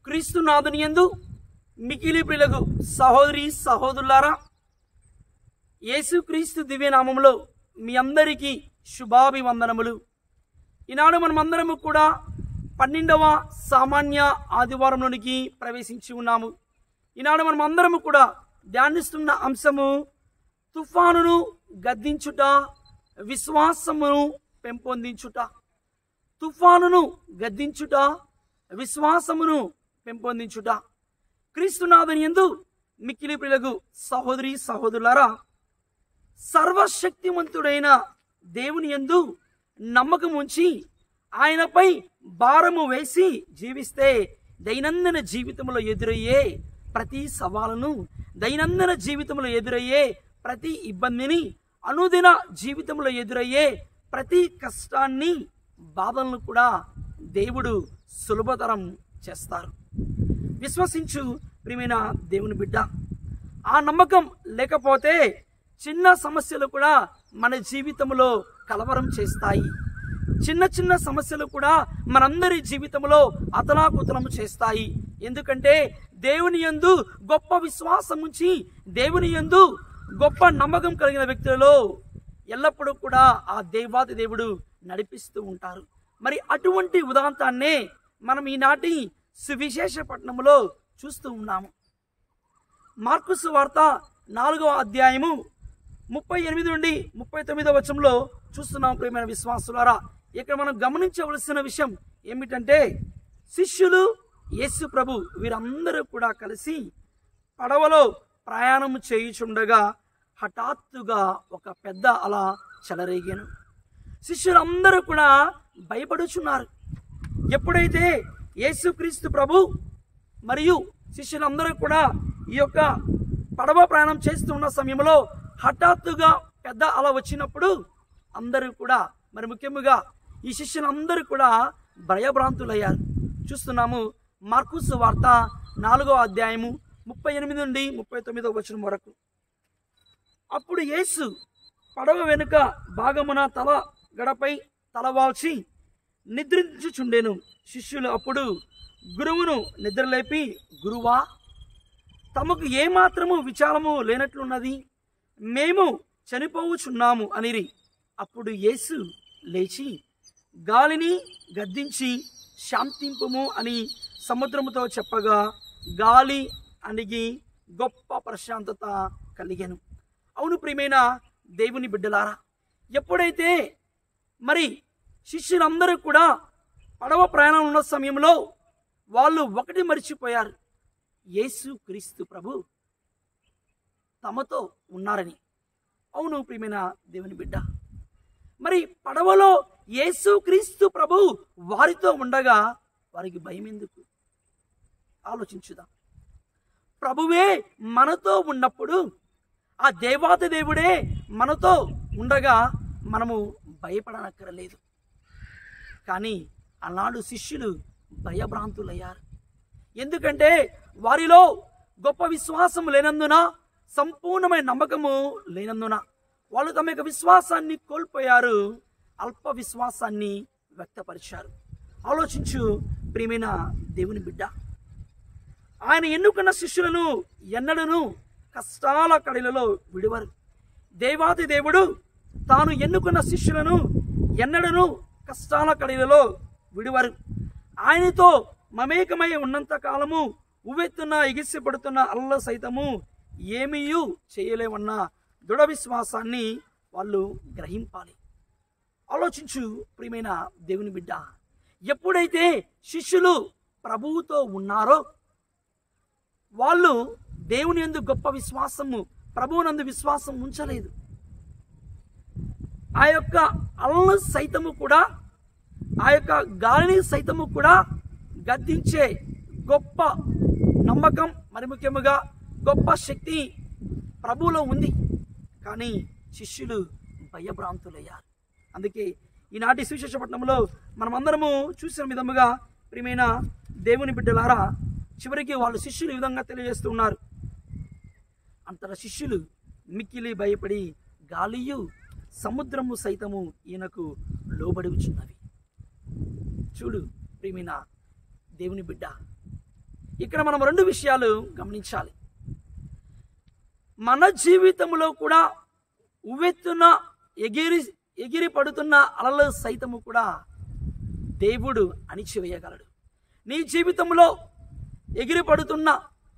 క్రీస్తునాథుని యందు మికిలి ప్రియులకు సహోదరి సహోదరులారా యేసుక్రీస్తు దివ్యనామములో మీ అందరికీ శుభాభివందనములు ఈనాడు మనమందరము కూడా పన్నెండవ సామాన్య ఆదివారంలోనికి ప్రవేశించి ఉన్నాము ఈనాడు మనమందరము కూడా ధ్యానిస్తున్న అంశము తుఫానును గద్దించుట విశ్వాసమును పెంపొందించుట తుఫానును గద్దించుట విశ్వాసమును పెంపొందించుట క్రీస్తునాథుని ఎందు మిక్కిలి ప్రియులకు సహోదరి సహోదరులారా సర్వశక్తిమంతుడైన దేవుని యందు నమ్మకం ఉంచి ఆయనపై భారము వేసి జీవిస్తే దైనందిన జీవితంలో ఎదురయ్యే ప్రతి సవాలును దైనందిన జీవితంలో ఎదురయ్యే ప్రతి ఇబ్బందిని అనుదిన జీవితంలో ఎదురయ్యే ప్రతి కష్టాన్ని బాధలను కూడా దేవుడు సులభతరం చేస్తారు విశ్వసించు ప్రియమైన దేవుని బిడ్డ ఆ నమ్మకం లేకపోతే చిన్న సమస్యలు కూడా మన జీవితంలో కలవరం చేస్తాయి చిన్న చిన్న సమస్యలు కూడా మనందరి జీవితంలో అతలాకుతలం చేస్తాయి ఎందుకంటే దేవుని యందు గొప్ప విశ్వాసం ఉంచి దేవుని యందు గొప్ప నమ్మకం కలిగిన వ్యక్తులలో ఎల్లప్పుడూ కూడా ఆ దేవాది దేవుడు నడిపిస్తూ ఉంటారు మరి అటువంటి ఉదాంతాన్నే మనం ఈనాటి సువిశేష పట్టణంలో చూస్తూ ఉన్నాము మార్కుసు వార్త నాలుగవ అధ్యాయము ముప్పై ఎనిమిది నుండి ముప్పై తొమ్మిదవ వచనంలో చూస్తున్నాం ప్రియమైన విశ్వాసులారా ఇక్కడ మనం గమనించవలసిన విషయం ఏమిటంటే శిష్యులు యేసు ప్రభు వీరందరూ కూడా కలిసి పడవలో ప్రయాణం చేయుచుండగా హఠాత్తుగా ఒక పెద్ద అల చెలరేగాను శిష్యులందరూ కూడా భయపడుచున్నారు ఎప్పుడైతే యేసుక్రీస్తు ప్రభు మరియు శిష్యులందరూ కూడా ఈ యొక్క పడవ ప్రయాణం చేస్తున్న సమయంలో హఠాత్తుగా పెద్ద అల వచ్చినప్పుడు అందరూ కూడా మరి ముఖ్యముగా ఈ శిష్యులందరూ కూడా భయభ్రాంతులయ్యారు చూస్తున్నాము మార్కుస్ వార్త నాలుగో అధ్యాయము ముప్పై ఎనిమిది నుండి ముప్పై తొమ్మిదో వచనం వరకు అప్పుడు యేసు పడవ వెనుక భాగమున తల గడపై తలవాల్చి నిద్రించుచుండెను శిష్యులు అప్పుడు గురువును నిద్రలేపి గురువా తమకు ఏమాత్రము విచారము లేనట్లున్నది మేము చనిపోవుచున్నాము అనిరి అప్పుడు యేసు లేచి గాలిని గద్దించి శాంతింపుము అని సముద్రముతో చెప్పగా గాలి అణిగి గొప్ప ప్రశాంతత కలిగెను అవును ప్రియమైన దేవుని బిడ్డలారా ఎప్పుడైతే మరి శిష్యులందరూ కూడా పడవ ప్రయాణం ఉన్న సమయంలో వాళ్ళు ఒకటి మర్చిపోయారు యేసు క్రీస్తు ప్రభు తమతో ఉన్నారని అవును ప్రియమైన దేవుని బిడ్డ మరి పడవలో యేసు క్రీస్తు ప్రభు వారితో ఉండగా వారికి భయం ఎందుకు ఆలోచించుదాం ప్రభువే మనతో ఉన్నప్పుడు ఆ దేవాతి దేవుడే మనతో ఉండగా మనము భయపడనక్కరలేదు కానీ ఆనాడు శిష్యులు భయభ్రాంతులయ్యారు ఎందుకంటే వారిలో గొప్ప విశ్వాసం లేనందున సంపూర్ణమైన నమ్మకము లేనందున వాళ్ళు తమ యొక్క విశ్వాసాన్ని కోల్పోయారు అల్ప విశ్వాసాన్ని వ్యక్తపరిచారు ఆలోచించు ప్రియమైన దేవుని బిడ్డ ఆయన ఎన్నుకున్న శిష్యులను ఎన్నడను కష్టాల కడిలలో విడువరు దేవాది దేవుడు తాను ఎన్నుకున్న శిష్యులను ఎన్నడను కష్టాల కడిలలో విడువరు ఆయనతో మమేకమై ఉన్నంత కాలము ఉవ్వెత్తున ఎగిసిపడుతున్న అల్ల సైతము ఏమీయూ చేయలేమన్న దృఢ విశ్వాసాన్ని వాళ్ళు గ్రహింపాలి ఆలోచించు ప్రియమైన దేవుని బిడ్డ ఎప్పుడైతే శిష్యులు ప్రభువుతో ఉన్నారో వాళ్ళు దేవుని యందు గొప్ప విశ్వాసము ప్రభువునందు విశ్వాసం ఉంచలేదు ఆ యొక్క అల్లు సైతము కూడా ఆ యొక్క గాలిని సైతము కూడా గద్దించే గొప్ప నమ్మకం మరి ముఖ్యముగా గొప్ప శక్తి ప్రభువులో ఉంది కానీ శిష్యులు భయభ్రాంతులయ్యారు అందుకే ఈనాటి సువిశేషపట్నంలో మనమందరము చూసిన విధముగా ప్రియమైన దేవుని బిడ్డలారా చివరికి వాళ్ళు శిష్యులు ఈ విధంగా తెలియజేస్తూ ఉన్నారు అంతట శిష్యులు మిక్కిలి భయపడి గాలియు సముద్రము సైతము ఈయనకు లోబడి వచ్చినవి చూడు ప్రియమైన దేవుని బిడ్డ ఇక్కడ మనం రెండు విషయాలు గమనించాలి మన జీవితంలో కూడా ఉవ్వెత్తున ఎగిరి ఎగిరి పడుతున్న అలలు సైతము కూడా దేవుడు అణిచివేయగలడు నీ జీవితంలో ఎగిరి పడుతున్న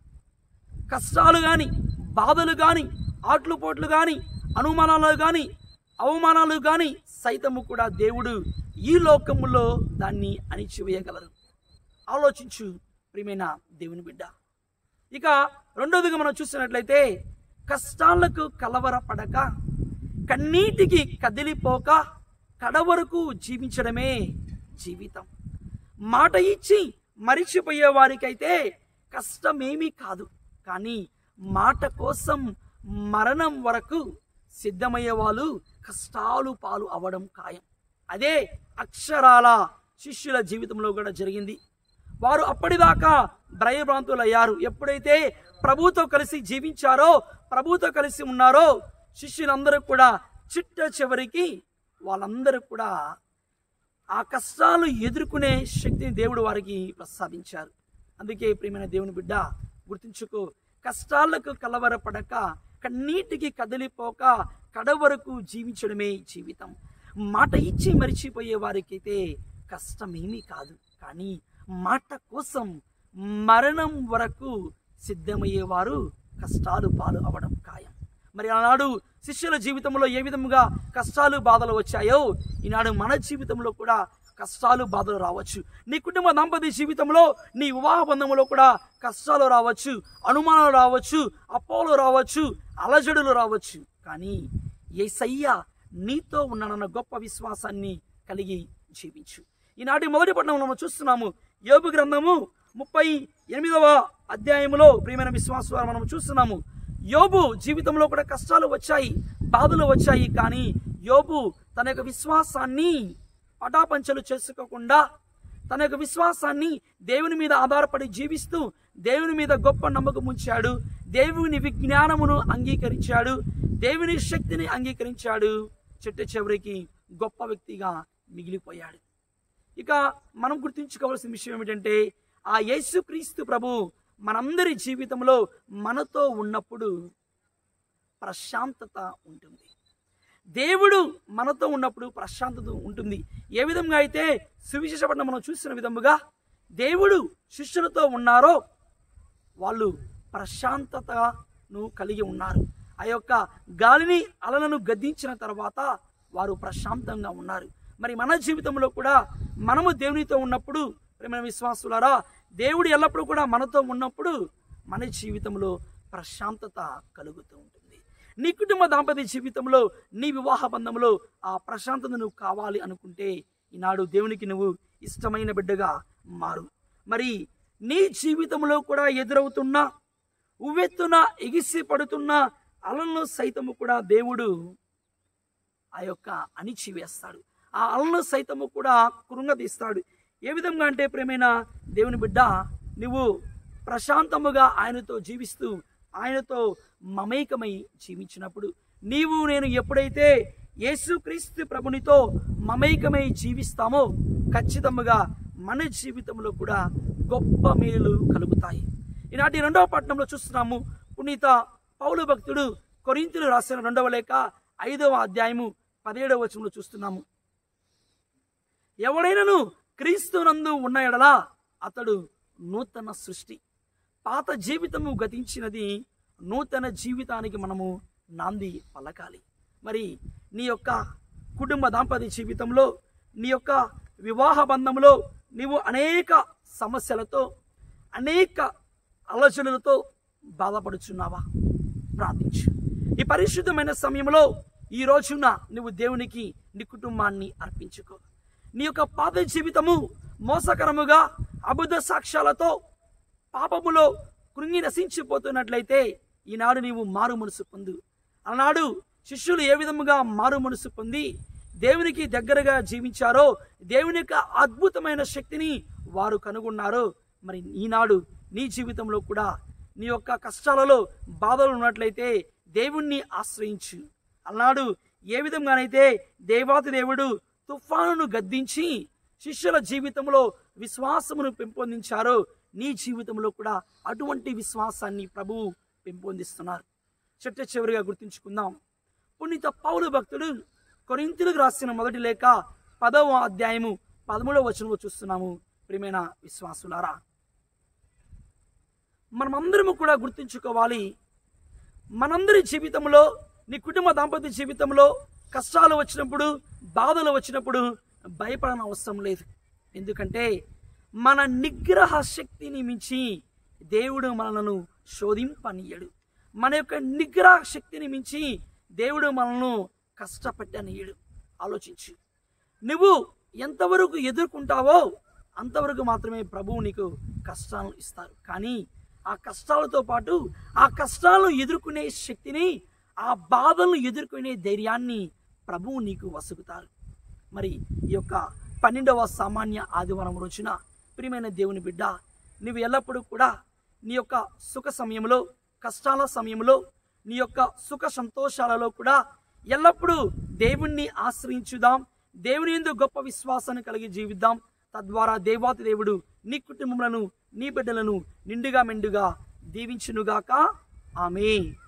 కష్టాలు కానీ బాధలు కానీ ఆట్లు పోట్లు కానీ అనుమానాలు కానీ అవమానాలు కానీ సైతము కూడా దేవుడు ఈ లోకములో దాన్ని అణిచివేయగలరు ఆలోచించు ప్రియమైన దేవుని బిడ్డ ఇక రెండోదిగా మనం చూసినట్లయితే కష్టాలకు కలవరపడక కన్నీటికి కదిలిపోక కడవరకు జీవించడమే జీవితం మాట ఇచ్చి మరిచిపోయే వారికైతే కష్టమేమీ కాదు కానీ మాట కోసం మరణం వరకు సిద్ధమయ్యే వాళ్ళు కష్టాలు పాలు అవడం ఖాయం అదే అక్షరాల శిష్యుల జీవితంలో కూడా జరిగింది వారు అప్పటిదాకా భయభ్రాంతులయ్యారు ఎప్పుడైతే ప్రభుతో కలిసి జీవించారో ప్రభుతో కలిసి ఉన్నారో శిష్యులందరూ కూడా చిట్ట చివరికి వాళ్ళందరూ కూడా ఆ కష్టాలు ఎదుర్కొనే శక్తిని దేవుడు వారికి ప్రసాదించారు అందుకే ప్రియమైన దేవుని బిడ్డ గుర్తుంచుకో కష్టాలకు కలవరపడక కన్నీటికి కదిలిపోక కడవరకు జీవించడమే జీవితం మాట ఇచ్చి మరిచిపోయే వారికైతే కష్టమేమీ కాదు కానీ మాట కోసం మరణం వరకు సిద్ధమయ్యేవారు కష్టాలు పాలు అవడం ఖాయం మరి ఆనాడు శిష్యుల జీవితంలో ఏ విధముగా కష్టాలు బాధలు వచ్చాయో ఈనాడు మన జీవితంలో కూడా కష్టాలు బాధలు రావచ్చు నీ కుటుంబ దాంపత్య జీవితంలో నీ వివాహ బంధంలో కూడా కష్టాలు రావచ్చు అనుమానాలు రావచ్చు అపోలు రావచ్చు అలజడులు రావచ్చు కానీ ఏసయ్య నీతో ఉన్నానన్న గొప్ప విశ్వాసాన్ని కలిగి జీవించు ఈనాటి మొదటి పట్టణంలో మనం చూస్తున్నాము యోబు గ్రంథము ముప్పై ఎనిమిదవ అధ్యాయములో ప్రియమైన విశ్వాసం మనం చూస్తున్నాము యోబు జీవితంలో కూడా కష్టాలు వచ్చాయి బాధలు వచ్చాయి కానీ యోబు తన యొక్క విశ్వాసాన్ని పటాపంచలు చేసుకోకుండా తన యొక్క విశ్వాసాన్ని దేవుని మీద ఆధారపడి జీవిస్తూ దేవుని మీద గొప్ప నమ్మకం ఉంచాడు దేవుని విజ్ఞానమును అంగీకరించాడు దేవుని శక్తిని అంగీకరించాడు చిట్ట చివరికి గొప్ప వ్యక్తిగా మిగిలిపోయాడు ఇక మనం గుర్తుంచుకోవాల్సిన విషయం ఏమిటంటే ఆ యేసుక్రీస్తు ప్రభు మనందరి జీవితంలో మనతో ఉన్నప్పుడు ప్రశాంతత ఉంటుంది దేవుడు మనతో ఉన్నప్పుడు ప్రశాంతత ఉంటుంది ఏ విధంగా అయితే సువిశేషపట్నం మనం చూసిన విధముగా దేవుడు శిష్యులతో ఉన్నారో వాళ్ళు ప్రశాంతతను కలిగి ఉన్నారు ఆ యొక్క గాలిని అలలను గద్దించిన తర్వాత వారు ప్రశాంతంగా ఉన్నారు మరి మన జీవితంలో కూడా మనము దేవునితో ఉన్నప్పుడు ప్రేమ విశ్వాసులారా దేవుడు ఎల్లప్పుడూ కూడా మనతో ఉన్నప్పుడు మన జీవితంలో ప్రశాంతత కలుగుతూ ఉంటుంది నీ కుటుంబ దాంపత్య జీవితంలో నీ వివాహ బంధంలో ఆ ప్రశాంతత నువ్వు కావాలి అనుకుంటే ఈనాడు దేవునికి నువ్వు ఇష్టమైన బిడ్డగా మారు మరి నీ జీవితంలో కూడా ఎదురవుతున్న ఉవ్వెత్తున ఎగిసి పడుతున్న అలలను సైతము కూడా దేవుడు ఆ యొక్క అణిచివేస్తాడు ఆ అలను సైతము కూడా కృంగతీస్తాడు ఏ విధంగా అంటే ప్రేమైన దేవుని బిడ్డ నువ్వు ప్రశాంతముగా ఆయనతో జీవిస్తూ ఆయనతో మమేకమై జీవించినప్పుడు నీవు నేను ఎప్పుడైతే యేసుక్రీస్తు ప్రభునితో మమేకమై జీవిస్తామో ఖచ్చితంగా మన జీవితంలో కూడా గొప్ప మేలు కలుగుతాయి ఈనాటి రెండవ పట్టణంలో చూస్తున్నాము పునీత పౌలు భక్తుడు కొరింతులు రాసిన రెండవ లేఖ ఐదవ అధ్యాయము పదిహేడవ వచనంలో చూస్తున్నాము ఎవడైనను క్రీస్తునందు ఉన్న ఎడలా అతడు నూతన సృష్టి పాత జీవితము గతించినది నూతన జీవితానికి మనము నాంది పలకాలి మరి నీ యొక్క కుటుంబ దాంపత్య జీవితంలో నీ యొక్క వివాహ బంధంలో నీవు అనేక సమస్యలతో అనేక ఆలోచనలతో బాధపడుచున్నావా ప్రార్థించు ఈ పరిశుద్ధమైన సమయంలో ఈ రోజున నువ్వు దేవునికి నీ కుటుంబాన్ని అర్పించుకో నీ యొక్క పాత జీవితము మోసకరముగా అబద్ధ సాక్ష్యాలతో పాపములో కృంగి నశించిపోతున్నట్లయితే ఈనాడు నీవు మారు మనసు పొందు ఆనాడు శిష్యులు ఏ విధముగా మారు మనసు పొంది దేవునికి దగ్గరగా జీవించారో దేవుని యొక్క అద్భుతమైన శక్తిని వారు కనుగొన్నారో మరి ఈనాడు నీ జీవితంలో కూడా నీ యొక్క కష్టాలలో బాధలు ఉన్నట్లయితే దేవుణ్ణి ఆశ్రయించు అన్నాడు ఏ విధంగానైతే దేవాతి దేవుడు తుఫానును గద్దించి శిష్యుల జీవితంలో విశ్వాసమును పెంపొందించారో నీ జీవితంలో కూడా అటువంటి విశ్వాసాన్ని ప్రభువు పెంపొందిస్తున్నారు చెట్ట చివరిగా గుర్తుంచుకుందాం పునీత పౌలు భక్తుడు కొరింతలకు రాసిన మొదటి లేఖ పదవ అధ్యాయము పదమూడవ వచనంలో చూస్తున్నాము ప్రియమైన విశ్వాసులారా మనమందరము కూడా గుర్తుంచుకోవాలి మనందరి జీవితంలో నీ కుటుంబ దాంపత్య జీవితంలో కష్టాలు వచ్చినప్పుడు బాధలు వచ్చినప్పుడు భయపడని అవసరం లేదు ఎందుకంటే మన నిగ్రహ శక్తిని మించి దేవుడు మనలను శోధింపనీయడు మన యొక్క నిగ్రహ శక్తిని మించి దేవుడు మనల్ని కష్టపెట్టనీయడు ఆలోచించు నువ్వు ఎంతవరకు ఎదుర్కొంటావో అంతవరకు మాత్రమే ప్రభువు నీకు కష్టాలను ఇస్తారు కానీ ఆ కష్టాలతో పాటు ఆ కష్టాలను ఎదుర్కొనే శక్తిని ఆ బాధలను ఎదుర్కొనే ధైర్యాన్ని ప్రభువు నీకు వసుకుతారు మరి ఈ యొక్క పన్నెండవ సామాన్య ఆదివారం రోజున ప్రియమైన దేవుని బిడ్డ నువ్వు ఎల్లప్పుడూ కూడా నీ యొక్క సుఖ సమయంలో కష్టాల సమయంలో నీ యొక్క సుఖ సంతోషాలలో కూడా ఎల్లప్పుడూ దేవుణ్ణి ఆశ్రయించుదాం దేవుని ఎందు గొప్ప విశ్వాసాన్ని కలిగి జీవిద్దాం తద్వారా దేవాతి దేవుడు నీ కుటుంబములను నీ బిడ్డలను నిండుగా మెండుగా దీవించునుగాక ఆమె